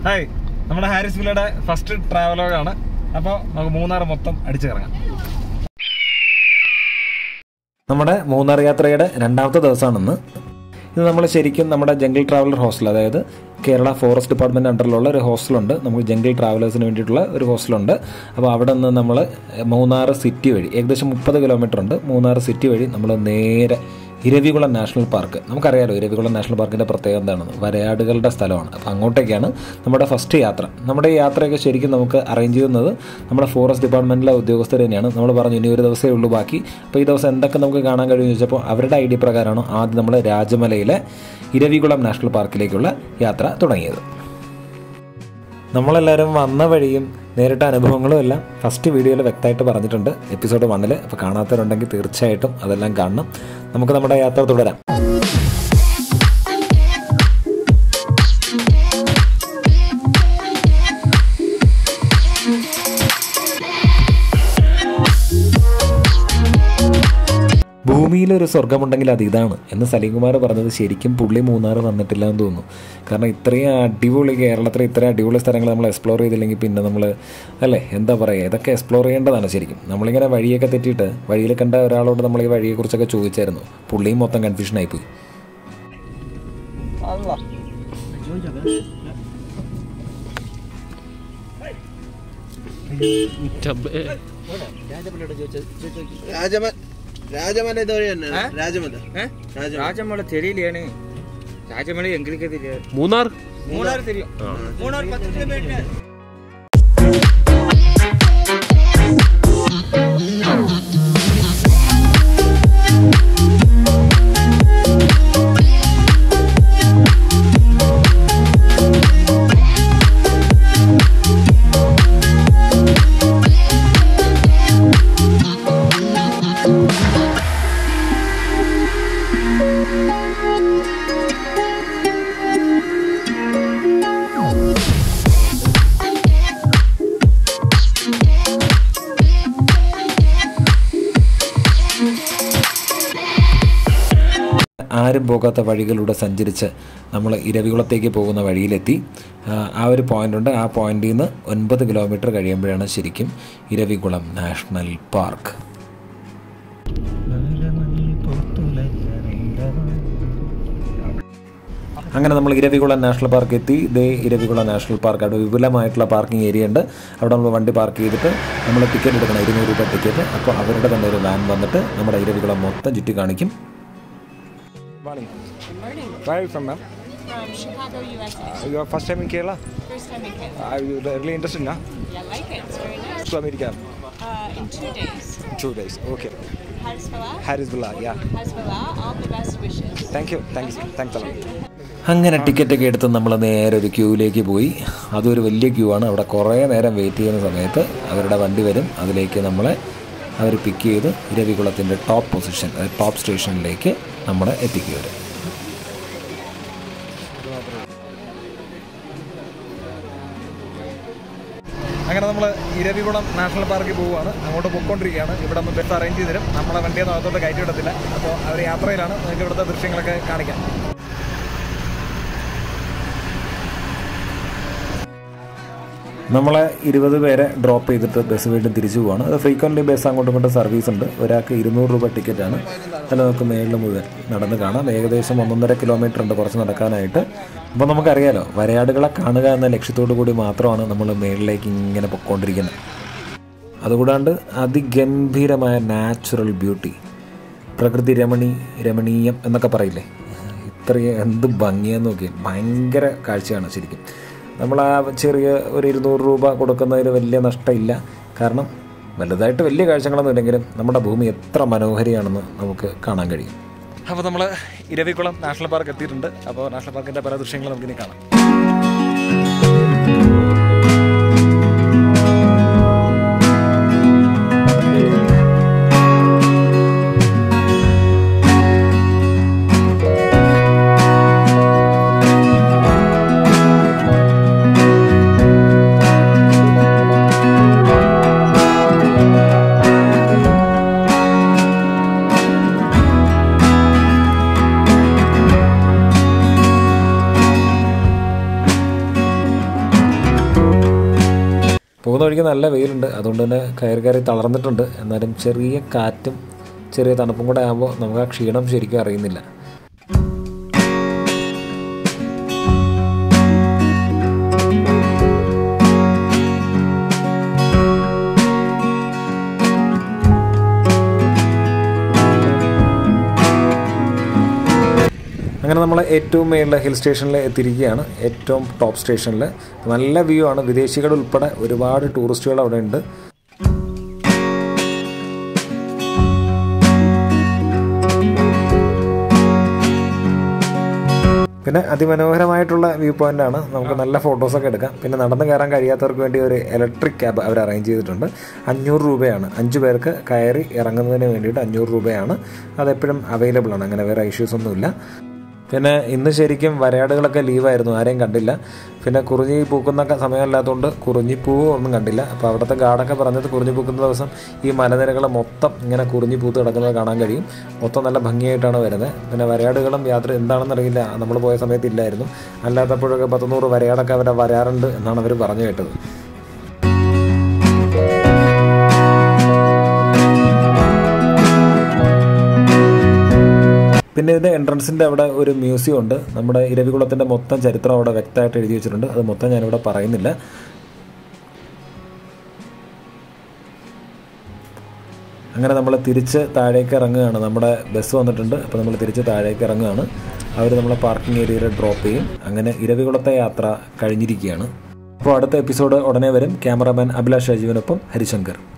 Hi നമ്മുടെ Haris വില്ലയുടെ first ട്രാവലോഗാണ് അപ്പോൾ നമുക്ക് മൂന്നാർ മൊത്തം അടിച്ചു കറങ്ങാം നമ്മുടെ മൂന്നാർ യാത്രയുടെ രണ്ടാമത്തെ ദിവസമാണെന്ന് ഇത് നമ്മൾ ശരിക്കും നമ്മുടെ ജംഗിൾ ട്രാവലർ ഹോസ്റ്റൽ അതായത് കേരള ഫോറസ്റ്റ് ഡിപ്പാർട്ട്മെൻറ്റ് അണ്ടറിലുള്ള ഒരു ഹോസ്റ്റലുണ്ട് നമുക്ക് ജംഗിൾ ട്രാവലേഴ്സിന് വേണ്ടിയിട്ടുള്ള ഒരു ഹോസ്റ്റലുണ്ട് അപ്പോൾ അവിടെ നിന്ന് നമ്മൾ മൂന്നാർ സിറ്റി വഴി ഏകദേശം മുപ്പത് കിലോമീറ്റർ ഉണ്ട് മൂന്നാർ സിറ്റി വഴി നമ്മൾ നേരെ ഇരവികുളം നാഷണൽ പാർക്ക് നമുക്കറിയാലോ ഇരവികുളം നാഷണൽ പാർക്കിൻ്റെ പ്രത്യേകത എന്താണെന്ന് വരയാടുകളുടെ സ്ഥലമാണ് അപ്പോൾ അങ്ങോട്ടേക്കാണ് നമ്മുടെ ഫസ്റ്റ് യാത്ര നമ്മുടെ ഈ യാത്രയൊക്കെ ശരിക്കും നമുക്ക് അറേഞ്ച് ചെയ്യുന്നത് നമ്മുടെ ഫോറസ്റ്റ് ഡിപ്പാർട്ട്മെൻറ്റിലെ ഉദ്യോഗസ്ഥർ തന്നെയാണ് നമ്മൾ പറഞ്ഞു ഇനി ഒരു ദിവസമേ ഉള്ളൂ ബാക്കി അപ്പോൾ ഈ ദിവസം എന്തൊക്കെ നമുക്ക് കാണാൻ കഴിയുമെന്ന് ചോദിച്ചപ്പോൾ അവരുടെ ഐഡിയ പ്രകാരമാണ് ആദ്യം നമ്മൾ രാജമലയിലെ ഇരവികുളം നാഷണൽ പാർക്കിലേക്കുള്ള യാത്ര തുടങ്ങിയത് നമ്മളെല്ലാവരും വന്ന വഴിയും നേരിട്ട അനുഭവങ്ങളും എല്ലാം ഫസ്റ്റ് വീഡിയോയിൽ വ്യക്തമായിട്ട് പറഞ്ഞിട്ടുണ്ട് എപ്പിസോഡ് വണ്ണിൽ അപ്പോൾ കാണാത്തവരുണ്ടെങ്കിൽ തീർച്ചയായിട്ടും അതെല്ലാം കാണണം നമുക്ക് നമ്മുടെ യാത്ര തുടരാം ഭൂമിയിലൊരു സ്വർഗമുണ്ടെങ്കിൽ അത് ഇതാണ് എന്ന് സലീംകുമാർ പറഞ്ഞത് ശരിക്കും പുള്ളി മൂന്നാർ വന്നിട്ടില്ല എന്ന് തോന്നുന്നു കാരണം ഇത്രയും അടിപൊളി കേരളത്തിലെ ഇത്രയും അടിപൊളി സ്ഥലങ്ങൾ നമ്മൾ എക്സ്പ്ലോർ ചെയ്തില്ലെങ്കിൽ പിന്നെ നമ്മൾ അല്ലേ എന്താ പറയുക ഇതൊക്കെ എക്സ്പ്ലോർ ചെയ്യേണ്ടതാണ് ശരിക്കും നമ്മളിങ്ങനെ വഴിയൊക്കെ തെറ്റിയിട്ട് വഴിയിൽ കണ്ട ഒരാളോട് നമ്മൾ ഈ വഴിയെക്കുറിച്ചൊക്കെ ചോദിച്ചായിരുന്നു പുള്ളിയും മൊത്തം കൺഫ്യൂഷനായിപ്പോയി രാജമ രാജമല ഇതുവഴി തന്നെ രാജമല രാജമല ராஜமலை தெரியலையானு ராஜமலை எங்களுக்கே தெரியாது മൂന്നാർ மூணாறு தெரியும் மூணாறு பத்து கிலோமீட்டர் ആരും പോകാത്ത വഴികളിലൂടെ സഞ്ചരിച്ച് നമ്മൾ ഇരവികുളത്തേക്ക് പോകുന്ന വഴിയിലെത്തി ആ, ആ ഒരു പോയിൻ്റുണ്ട് ആ പോയിന്റിൽ നിന്ന് ഒൻപത് കിലോമീറ്റർ കഴിയുമ്പോഴാണ് ശരിക്കും ഇരവികുളം നാഷണൽ പാർക്ക് അങ്ങനെ നമ്മൾ ഇരവികുളം നാഷണൽ പാർക്ക് എത്തി ഇതേ ഇരവികുളം നാഷണൽ പാർക്ക് അവിടെ വിപുലമായിട്ടുള്ള പാർക്കിംഗ് ഏരിയ ഉണ്ട് അവിടെ നമ്മൾ വണ്ടി പാർക്ക് ചെയ്തിട്ട് നമ്മൾ ടിക്കറ്റ് എടുക്കണം ഇരുന്നൂറ് രൂപ ടിക്കറ്റ് അപ്പോൾ അവരുടെ തന്നെ ഒരു വാൻ വന്നിട്ട് നമ്മുടെ ഇരവികുളം മൊത്തം ചുറ്റി കാണിക്കും Where are you from, ma'am? From Chicago, USA. Uh, you are first time in Kerala? First time in Canada. Are you really interested, na? Yeah, like it. It's very nice. To America? Uh, in two days. Two days. Okay. Hezbollah. Harrisville, yeah. Hezbollah. All the best wishes. Thank you. Thank you. Thanks a lot. അങ്ങനെ ടിക്കറ്റൊക്കെ എടുത്ത് നമ്മൾ നേരെ ഒരു ക്യൂവിലേക്ക് പോയി അതൊരു വലിയ Q ആണ് അവിടെ കുറേ നേരം വെയിറ്റ് ചെയ്യുന്ന സമയത്ത് അവരുടെ വണ്ടി വരും അതിലേക്ക് നമ്മളെ അവർ പിക്ക് ചെയ്ത് ഇരവികുളത്തിൻ്റെ ടോപ്പ് പൊസിഷൻ അതായത് ടോപ്പ് സ്റ്റേഷനിലേക്ക് നമ്മളെ എത്തിക്കുക വരും അങ്ങനെ നമ്മൾ ഇരവികുളം നാഷണൽ പാർക്കിൽ പോവുകയാണ് അങ്ങോട്ട് പോയിക്കൊണ്ടിരിക്കുകയാണ് ഇവിടെ നിന്ന് ബസ് അറേഞ്ച് ചെയ്ത് തരും നമ്മളെ വണ്ടിയൊന്നും അകത്തോട്ട് കയറ്റി വിടത്തില്ല അപ്പോൾ അവർ യാത്രയിലാണ് നിങ്ങൾക്ക് ഇവിടുത്തെ ദൃശ്യങ്ങളൊക്കെ കാണിക്കാം നമ്മളെ ഇരുപത് പേരെ ഡ്രോപ്പ് ചെയ്തിട്ട് ബസ് വീണ്ടും തിരിച്ചു പോവാണ് അത് ഫ്രീക്വൻ്റ്ലി ബസ് അങ്ങോട്ടും ഇങ്ങോട്ടും സർവീസ് ഉണ്ട് ഒരാൾക്ക് ഇരുന്നൂറ് രൂപ ടിക്കറ്റാണ് അതിൽ നമുക്ക് മേളിൽ മുഴുവൻ നടന്ന് കാണാം ഏകദേശം ഒന്നൊന്നര കിലോമീറ്റർ ഉണ്ട് കുറച്ച് നടക്കാനായിട്ട് അപ്പോൾ നമുക്കറിയാലോ വരയാടുകളെ കാണുക എന്ന ലക്ഷ്യത്തോടു കൂടി മാത്രമാണ് നമ്മൾ മേളിലേക്ക് ഇങ്ങനെ പൊയ്ക്കൊണ്ടിരിക്കുന്നത് അതുകൂടാണ്ട് അതിഗംഭീരമായ നാച്ചുറൽ ബ്യൂട്ടി പ്രകൃതി രമണി രമണീയം എന്നൊക്കെ പറയില്ലേ ഇത്രയും എന്ത് ഭംഗിയാന്ന് നോക്കി ഭയങ്കര കാഴ്ചയാണ് ശരിക്കും നമ്മൾ ആ ചെറിയ ഒരു ഇരുന്നൂറ് രൂപ കൊടുക്കുന്നതിൽ വലിയ നഷ്ടമില്ല കാരണം വലുതായിട്ട് വലിയ കാഴ്ചകളൊന്നും ഇല്ലെങ്കിലും നമ്മുടെ ഭൂമി എത്ര മനോഹരിയാണെന്ന് നമുക്ക് കാണാൻ കഴിയും അപ്പോൾ നമ്മൾ ഇരവികുളം നാഷണൽ പാർക്ക് എത്തിയിട്ടുണ്ട് അപ്പോൾ നാഷണൽ പാർക്കിൻ്റെ പല ദൃശ്യങ്ങളും നമുക്കിനി കാണാം പോകുന്ന വഴിക്ക് നല്ല വെയിലുണ്ട് അതുകൊണ്ട് തന്നെ കയറി കയറി തളർന്നിട്ടുണ്ട് എന്നാലും ചെറിയ കാറ്റും ചെറിയ തണുപ്പും കൂടെ ആകുമ്പോൾ നമുക്ക് ആ ക്ഷീണം ശരിക്കും അറിയുന്നില്ല അങ്ങനെ നമ്മൾ ഏറ്റവും മേളിലെ ഹിൽ സ്റ്റേഷനിൽ എത്തിയിരിക്കുകയാണ് ഏറ്റവും ടോപ്പ് സ്റ്റേഷനിൽ നല്ല വ്യൂ ആണ് വിദേശികൾ ഉൾപ്പെടെ ഒരുപാട് ടൂറിസ്റ്റുകൾ അവിടെ ഉണ്ട് പിന്നെ അതിമനോഹരമായിട്ടുള്ള വ്യൂ പോയിന്റ് ആണ് നമുക്ക് നല്ല ഫോട്ടോസൊക്കെ എടുക്കാം പിന്നെ നടന്ന് കയറാൻ കഴിയാത്തവർക്ക് വേണ്ടി ഒരു ഇലക്ട്രിക് ക്യാബ് അവർ അറേഞ്ച് ചെയ്തിട്ടുണ്ട് അഞ്ഞൂറ് രൂപയാണ് അഞ്ച് പേർക്ക് കയറി ഇറങ്ങുന്നതിന് വേണ്ടിയിട്ട് അഞ്ഞൂറ് രൂപയാണ് അതെപ്പോഴും അവൈലബിൾ ആണ് അങ്ങനെ വേറെ ഇഷ്യൂസ് ഒന്നുമില്ല പിന്നെ ഇന്ന് ശരിക്കും വരയാടുകളൊക്കെ ലീവായിരുന്നു ആരെയും കണ്ടില്ല പിന്നെ കുറിഞ്ഞി പൂക്കുന്ന സമയമല്ലാത്തതുകൊണ്ട് കുറിഞ്ഞിപ്പൂവ് ഒന്നും കണ്ടില്ല അപ്പോൾ അവിടുത്തെ ഗാർഡൊക്കെ പറഞ്ഞത് കുറിഞ്ഞി പൂക്കുന്ന ദിവസം ഈ മലനിരകൾ മൊത്തം ഇങ്ങനെ കുറിഞ്ഞി പൂത്ത് കിടക്കുന്നത് കാണാൻ കഴിയും മൊത്തം നല്ല ഭംഗിയായിട്ടാണ് വരുന്നത് പിന്നെ വരയാടുകളും യാത്ര എന്താണെന്ന് അറിയില്ല നമ്മൾ പോയ സമയത്ത് ഇല്ലായിരുന്നു അല്ലാത്തപ്പോഴൊക്കെ പത്തുനൂറ് വരയാടൊക്കെ അവിടെ വരാറുണ്ട് എന്നാണ് അവർ പറഞ്ഞു കേട്ടത് പിന്നെ ഇതിൻ്റെ എൻട്രൻസിൻ്റെ അവിടെ ഒരു മ്യൂസിയം ഉണ്ട് നമ്മുടെ ഇരവികുളത്തിൻ്റെ മൊത്തം ചരിത്രം അവിടെ വ്യക്തമായിട്ട് എഴുതി വെച്ചിട്ടുണ്ട് അത് മൊത്തം ഞാനിവിടെ പറയുന്നില്ല അങ്ങനെ നമ്മൾ തിരിച്ച് താഴേക്ക് ഇറങ്ങുകയാണ് നമ്മുടെ ബസ് വന്നിട്ടുണ്ട് അപ്പോൾ നമ്മൾ തിരിച്ച് താഴേക്ക് ഇറങ്ങുകയാണ് അവർ നമ്മളെ പാർക്കിംഗ് ഏരിയയിൽ ഡ്രോപ്പ് ചെയ്യും അങ്ങനെ ഇരവികുളത്തെ യാത്ര കഴിഞ്ഞിരിക്കുകയാണ് അപ്പോൾ അടുത്ത എപ്പിസോഡ് ഉടനെ വരും ക്യാമറാമാൻ അഭിലാഷ് രാജീവിനൊപ്പം ഹരിശങ്കർ